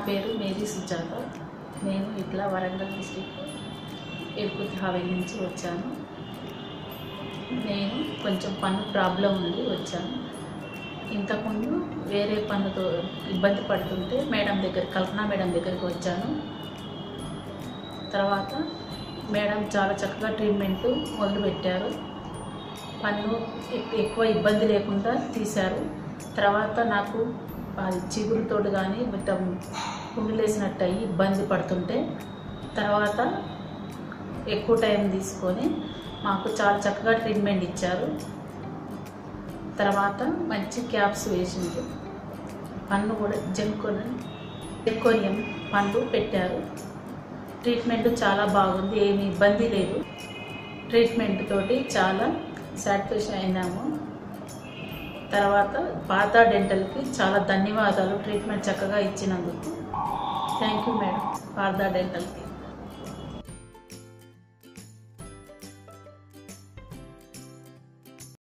పేరు మేరీ సుజాత నేను ఇట్లా వరంగల్ డిస్టిక్ ఎరుకుతి హవేలి నుంచి వచ్చాను నేను కొంచెం పన్ను ప్రాబ్లం ఉంది వచ్చాను ఇంతకుముందు వేరే పన్నుతో ఇబ్బంది పడుతుంటే మేడం దగ్గర కల్పన మేడం దగ్గరికి వచ్చాను తర్వాత మేడం చాలా చక్కగా ట్రీట్మెంట్ మొదలుపెట్టారు పన్ను ఎక్- ఎక్కువ ఇబ్బంది లేకుండా తీశారు తర్వాత నాకు అది చిగురుతోటి కానీ మొత్తం కుండిలేసినట్టు అయ్యి ఇబ్బంది పడుతుంటే తర్వాత ఎక్కువ టైం తీసుకొని మాకు చాలా చక్కగా ట్రీట్మెంట్ ఇచ్చారు తర్వాత మంచి క్యాప్స్ వేసిండ్రు పన్ను కూడా జంకొని జంకోనియం పన్ను పెట్టారు ట్రీట్మెంట్ చాలా బాగుంది ఏమి ఇబ్బంది లేదు ట్రీట్మెంట్ తోటి చాలా సాటిస్ఫాక్షన్ అయినాము తర్వాత పాత డెంటల్కి చాలా ధన్యవాదాలు ట్రీట్మెంట్ చక్కగా ఇచ్చినందుకు థ్యాంక్ యూ మేడం పార్థా డెంటల్కి